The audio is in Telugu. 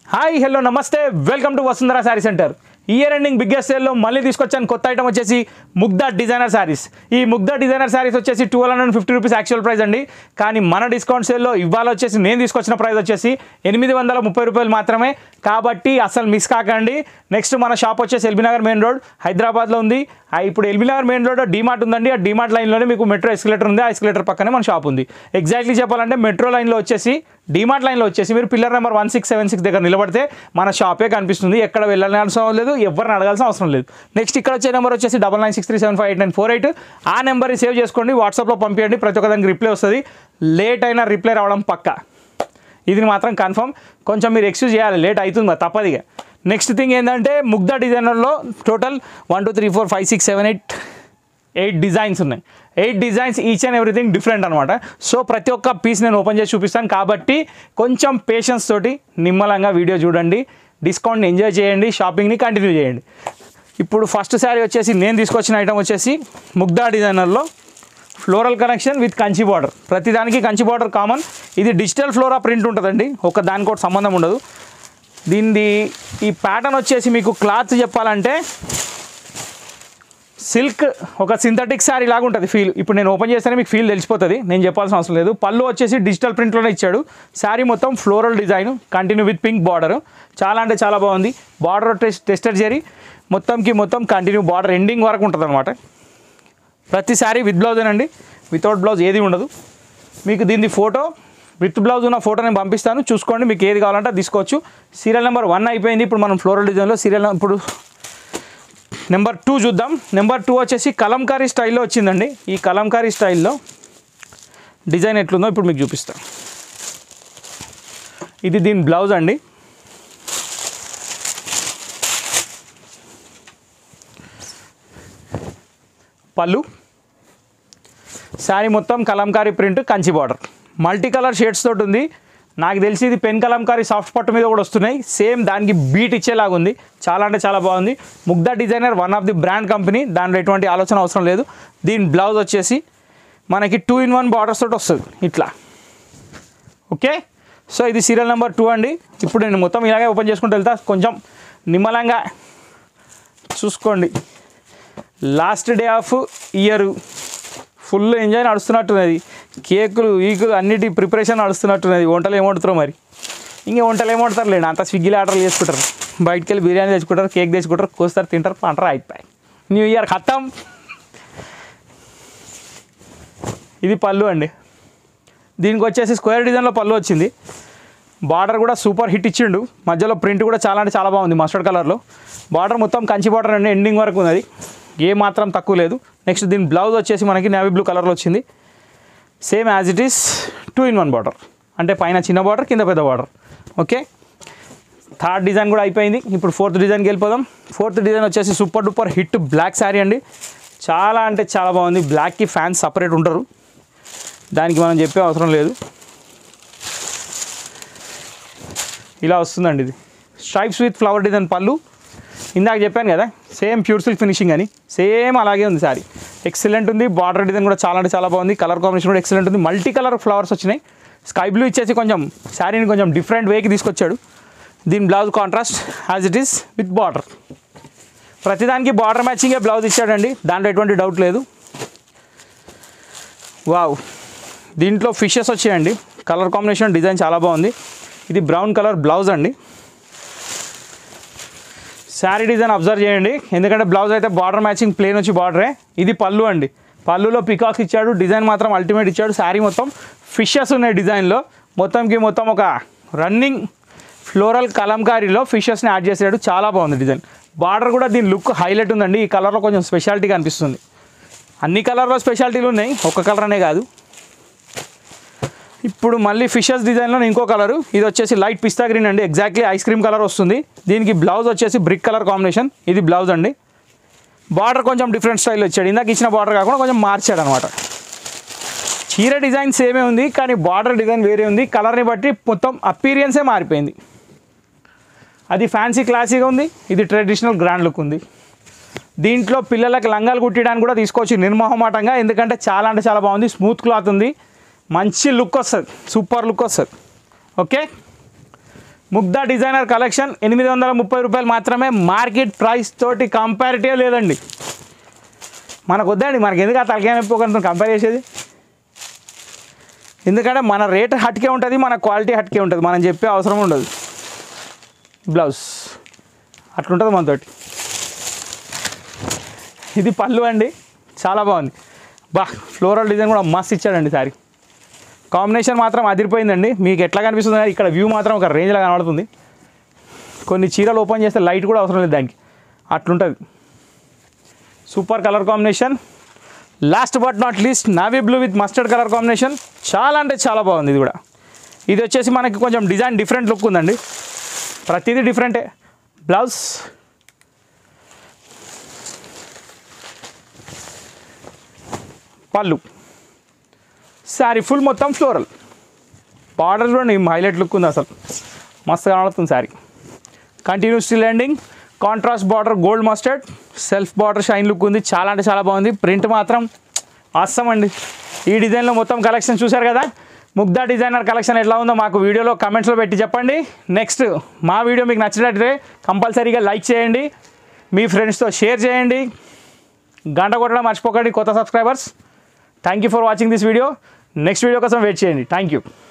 హాయ్ హలో నమస్తే welcome to Vasundhara sari centre year ending biggest సేల్లో మళ్ళీ తీసుకొచ్చాను కొత్త ఐటమ్ వచ్చేసి ముగ్ధా డిజైనర్ శారీస్ ఈ ముగ్ధా డిజైనర్ శారీస్ వచ్చేసి two hundred fifty rupees actual price అండి కానీ మన డిస్కౌంట్ సేల్లో ఇవాళ వచ్చేసి నేను తీసుకొచ్చిన ప్రైస్ వచ్చేసి ఎనిమిది వందల ముప్పై రూపాయలు మాత్రమే కాబట్టి అసలు మిస్ కాకండి నెక్స్ట్ మన షాప్ వచ్చేసి ఎల్బీనగర్ మెయిన్ రోడ్ హైదరాబాద్లో ఉంది ఆ ఇప్పుడు ఎల్బీనగర్ మెయిన్ రోడ్ డీమార్ట్ ఉందండి ఆ డీమార్ట్ లైన్లోనే మీకు మెట్రో ఎస్కలేటర్ ఉంది ఆ ఎస్కలేటర్ పక్కనే మన షాప్ ఉంది ఎగ్జాక్ట్లీ చెప్పాలంటే మెట్రో లైన్లో వచ్చేసి డీమార్ట్ లైన్లో వచ్చేసి మీరు pillar number one six seven six దగ్గర నిలబడితే మన షాపే కనిపిస్తుంది ఎక్కడ వెళ్ళాల్సిన అవసరం లేదు ఎవరిని అడగాల్సిన అవసరం లేదు నెక్స్ట్ ఇక్కడ వచ్చే నెంబర్ వచ్చేసి double nine six three seven five eight nine four eight ఆ నెంబర్ని సేవ్ చేసుకోండి వాట్సాప్లో పంపించండి ప్రతి ఒక్క దానికి రిప్లై వస్తుంది లేట్ అయినా రిప్లై రావడం పక్కా ఇది మాత్రం కన్ఫర్మ్ కొంచెం మీరు ఎక్స్క్యూజ్ చేయాలి లేట్ అవుతుంది మరి తప్పదిగా నెక్స్ట్ థింగ్ ఏంటంటే ముగ్ధా డిజైనర్లో total one two three four five six seven eight eight designs ఉన్నాయి eight designs each and everything different అనమాట సో ప్రతి ఒక్క పీస్ నేను ఓపెన్ చేసి చూపిస్తాను కాబట్టి కొంచెం పేషెన్స్ తోటి నిమ్మలంగా వీడియో చూడండి డిస్కౌంట్ని ఎంజాయ్ చేయండి షాపింగ్ని కంటిన్యూ చేయండి ఇప్పుడు ఫస్ట్ శారీ వచ్చేసి నేను తీసుకొచ్చిన ఐటమ్ వచ్చేసి ముగ్ధా డిజైనర్లో floral connection with Kanchi border ప్రతిదానికి కంచి బార్డర్ కామన్ ఇది డిజిటల్ ఫ్లోరా ప్రింట్ ఉంటుందండి ఒక దానికి కూడా సంబంధం ఉండదు దీనిది ఈ ప్యాటర్న్ వచ్చేసి మీకు క్లాత్ చెప్పాలంటే సిల్క్ ఒక సింథటిక్ శారీ లాగా ఉంటుంది ఫీల్ ఇప్పుడు నేను ఓపెన్ చేస్తేనే మీకు ఫీల్ తెలిసిపోతుంది నేను చెప్పాల్సిన అవసరం లేదు పళ్ళు వచ్చేసి డిజిటల్ ప్రింట్లోనే ఇచ్చాడు శారీ మొత్తం floral design continue with pink border చాలా అంటే చాలా బాగుంది బార్డర్ టెస్ట్ టెస్టర్ జరీ మొత్తంకి మొత్తం కంటిన్యూ బార్డర్ ఎండింగ్ వరకు ఉంటుంది అనమాట ప్రతి శారీ విత్ బ్లౌజ్ అండి వితౌట్ బ్లౌజ్ ఏది ఉండదు మీకు దీని ఫోటో విత్ బ్లౌజ్ ఉన్న ఫోటో నేను పంపిస్తాను చూసుకోండి మీకు ఏది కావాలంటే అది తీసుకోవచ్చు సీరియల్ నెంబర్ వన్ అయిపోయింది ఇప్పుడు మనం ఫ్లోరల్ డిజైన్లో సీరియల్ ఇప్పుడు నెంబర్ టూ చూద్దాం నెంబర్ టూ వచ్చేసి కలంకారీ స్టైల్లో వచ్చిందండి ఈ కలంకారీ స్టైల్లో డిజైన్ ఎట్లుందో ఇప్పుడు మీకు చూపిస్తాను ఇది దీని బ్లౌజ్ అండి పళ్ళు శారీ మొత్తం Kalamkari print Kanchi border multi colour shades తోటి ఉంది నాకు తెలిసి ఇది పెన్ కలంకారీ సాఫ్ట్ పట్టు మీద కూడా వస్తున్నాయి సేమ్ దానికి బీట్ ఇచ్చేలాగా ఉంది చాలా అంటే చాలా బాగుంది Mugdha designer one of the brand company దాంట్లో ఎటువంటి ఆలోచన అవసరం లేదు దీని బ్లౌజ్ వచ్చేసి మనకి టూ ఇన్ వన్ బార్డర్స్ తోటి వస్తుంది ఇట్లా ఓకే సో ఇది సీరియల్ నెంబర్ టూ అండి ఇప్పుడు నేను మొత్తం ఇలాగే ఓపెన్ చేసుకుంటూ వెళ్తా కొంచెం నిమ్మలంగా చూసుకోండి last day of year full enjoy నడుస్తున్నట్టున్నది కేకులు ఈకులు అన్నిటి ప్రిపరేషన్ నడుస్తున్నట్టున్నది వంటలు ఏం వండుతారో మరి ఇంకా వంటలు ఏం వండుతారు లేండి అంతా స్విగ్గీలో ఆర్డర్ చేసుకుంటారు బయటికి వెళ్ళి బిర్యానీ తెచ్చుకుంటారు కేక్ తెచ్చుకుంటారు కోస్తారు తింటారు పంటరు అయిపోయి న్యూ ఇయర్ ఖతం ఇది పళ్ళు అండి దీనికి వచ్చేసి స్క్వేర్ డిజైన్లో పళ్ళు వచ్చింది బార్డర్ కూడా సూపర్ హిట్ ఇచ్చిండు మధ్యలో ప్రింట్ కూడా చాలా అంటే చాలా బాగుంది మస్టర్డ్ కలర్లో బార్డర్ మొత్తం కంచి బార్డర్ అండి ఎండింగ్ వరకు ఉన్నది ఏ మాత్రం తక్కువ లేదు నెక్స్ట్ దీని బ్లౌజ్ వచ్చేసి మనకి నేవీ బ్లూ కలర్లో వచ్చింది same as it is two in one border అంటే పైన చిన్న బార్డర్ కింద పెద్ద బార్డర్ ఓకే థర్డ్ డిజైన్ కూడా అయిపోయింది ఇప్పుడు ఫోర్త్ డిజైన్కి వెళ్ళిపోదాం ఫోర్త్ డిజైన్ వచ్చేసి super duper hit black sari అండి చాలా అంటే చాలా బాగుంది బ్లాక్కి ఫ్యాన్స్ సపరేట్ ఉంటారు దానికి మనం చెప్పే అవసరం లేదు ఇలా వస్తుందండి ఇది స్ట్రైప్స్ విత్ ఫ్లవర్ డిజైన్ పళ్ళు ఇందాక చెప్పాను కదా సేమ్ ప్యూర్ సిల్క్ ఫినిషింగ్ అని సేమ్ అలాగే ఉంది సారీ ఎక్సలెంట్ ఉంది బార్డర్ డిజైన్ కూడా చాలా అంటే చాలా బాగుంది కలర్ కాంబినేషన్ కూడా ఎక్సలెంట్ ఉంది మల్టీ కలర్ ఫ్లవర్స్ వచ్చినాయి స్కై బ్లూ ఇచ్చేసి కొంచెం శారీని కొంచెం డిఫరెంట్ వేకి తీసుకొచ్చాడు దీని blouse contrast as it is with border ప్రతిదానికి బార్డర్ మ్యాచింగే బ్లౌజ్ ఇచ్చాడండి దాంట్లో ఎటువంటి డౌట్ లేదు వావ్ దీంట్లో ఫిషెస్ వచ్చాయండి కలర్ కాంబినేషన్ డిజైన్ చాలా బాగుంది ఇది బ్రౌన్ కలర్ బ్లౌజ్ అండి శారీ డిజైన్ అబ్జర్వ్ చేయండి ఎందుకంటే బ్లౌజ్ అయితే బార్డర్ మ్యాచింగ్ ప్లేన్ వచ్చి బార్డరే ఇది పళ్ళు అండి పళ్ళులో పికాక్స్ ఇచ్చాడు డిజైన్ మాత్రం అల్టిమేట్ ఇచ్చాడు శారీ మొత్తం ఫిషెస్ ఉన్నాయి డిజైన్లో మొత్తంకి మొత్తం ఒక రన్నింగ్ ఫ్లోరల్ కలంకారీలో ఫిషెస్ని యాడ్ చేసాడు చాలా బాగుంది డిజైన్ బార్డర్ కూడా దీని లుక్ హైలైట్ ఉందండి ఈ కలర్లో కొంచెం స్పెషాలిటీగా అనిపిస్తుంది అన్ని కలర్లో స్పెషాలిటీలు ఉన్నాయి ఒక కలర్ అనే కాదు ఇప్పుడు మళ్ళీ ఫిషెస్ డిజైన్లో ఇంకో కలరు ఇది వచ్చేసి లైట్ పిస్తా గ్రీన్ అండి ఎగ్జాక్ట్లీ ఐస్ క్రీమ్ కలర్ వస్తుంది దీనికి బ్లౌజ్ వచ్చేసి బ్రిక్ కలర్ కాంబినేషన్ ఇది బ్లౌజ్ అండి బార్డర్ కొంచెం డిఫరెంట్ స్టైల్లో ఇచ్చాడు ఇందాక ఇచ్చిన బార్డర్ కాకుండా కొంచెం మార్చాడు అనమాట చీర డిజైన్ సేమే ఉంది కానీ బార్డర్ డిజైన్ వేరే ఉంది కలర్ని బట్టి మొత్తం అపీరియన్సే మారిపోయింది అది ఫ్యాన్సీ క్లాసీగా ఉంది ఇది ట్రెడిషనల్ గ్రాండ్ లుక్ ఉంది దీంట్లో పిల్లలకు లంగాలు కుట్టడానికి కూడా తీసుకోవచ్చు నిర్మోహమాటంగా ఎందుకంటే చాలా అంటే చాలా బాగుంది స్మూత్ క్లాత్ ఉంది మంచి లుక్ వస్తుంది సూపర్ లుక్ వస్తుంది ఓకే ముగ్ధా డిజైనర్ కలెక్షన్ ఎనిమిది వందల ముప్పై రూపాయలు మాత్రమే మార్కెట్ ప్రైస్ తోటి కంపారిటివ్ లేదండి మనకు వద్దండి మనకి ఎందుకు ఆ తలకాయ నొప్పి ఒకరితో కంపేర్ చేసేది ఎందుకంటే మన రేట్ హట్కే ఉంటుంది మన క్వాలిటీ హట్కే ఉంటుంది మనం చెప్పే అవసరం ఉండదు బ్లౌజ్ అట్లుంటుంది మనతోటి ఇది పళ్ళు అండి చాలా బాగుంది బా ఫ్లోరల్ డిజైన్ కూడా మస్తు ఇచ్చాడండి సారీ కాంబినేషన్ మాత్రం అదిరిపోయిందండి మీకు ఎట్లా కనిపిస్తుంది ఇక్కడ వ్యూ మాత్రం ఒక రేంజ్లో కనబడుతుంది కొన్ని చీరలు ఓపెన్ చేస్తే లైట్ కూడా అవసరం లేదు దానికి అట్లుంటుంది super colour combination last but not least navy blue with mustard colour combination చాలా అంటే చాలా బాగుంది ఇది కూడా ఇది వచ్చేసి మనకి కొంచెం డిజైన్ డిఫరెంట్ లుక్ ఉందండి ప్రతిదీ డిఫరెంటే బ్లౌజ్ పళ్ళు శారీ ఫుల్ మొత్తం ఫ్లోరల్ బార్డర్ చూడండి హైలైట్ లుక్ ఉంది అసలు మస్తు కనబడుతుంది sari continue still ending contrast border gold mustard self border shine look ఉంది చాలా అంటే చాలా బాగుంది ప్రింట్ మాత్రం అస్సం అండి ఈ డిజైన్లో మొత్తం కలెక్షన్ చూశారు కదా ముగ్ధా డిజైనర్ కలెక్షన్ ఎట్లా ఉందో మాకు వీడియోలో కమెంట్స్లో పెట్టి చెప్పండి నెక్స్ట్ మా వీడియో మీకు నచ్చినట్లయితే కంపల్సరీగా లైక్ చేయండి మీ ఫ్రెండ్స్తో షేర్ చేయండి గంట కొట్టడం మర్చిపోకండి కొత్త subscribers thank you for watching this video next video కోసం వెయిట్ చేయండి థ్యాంక్ యూ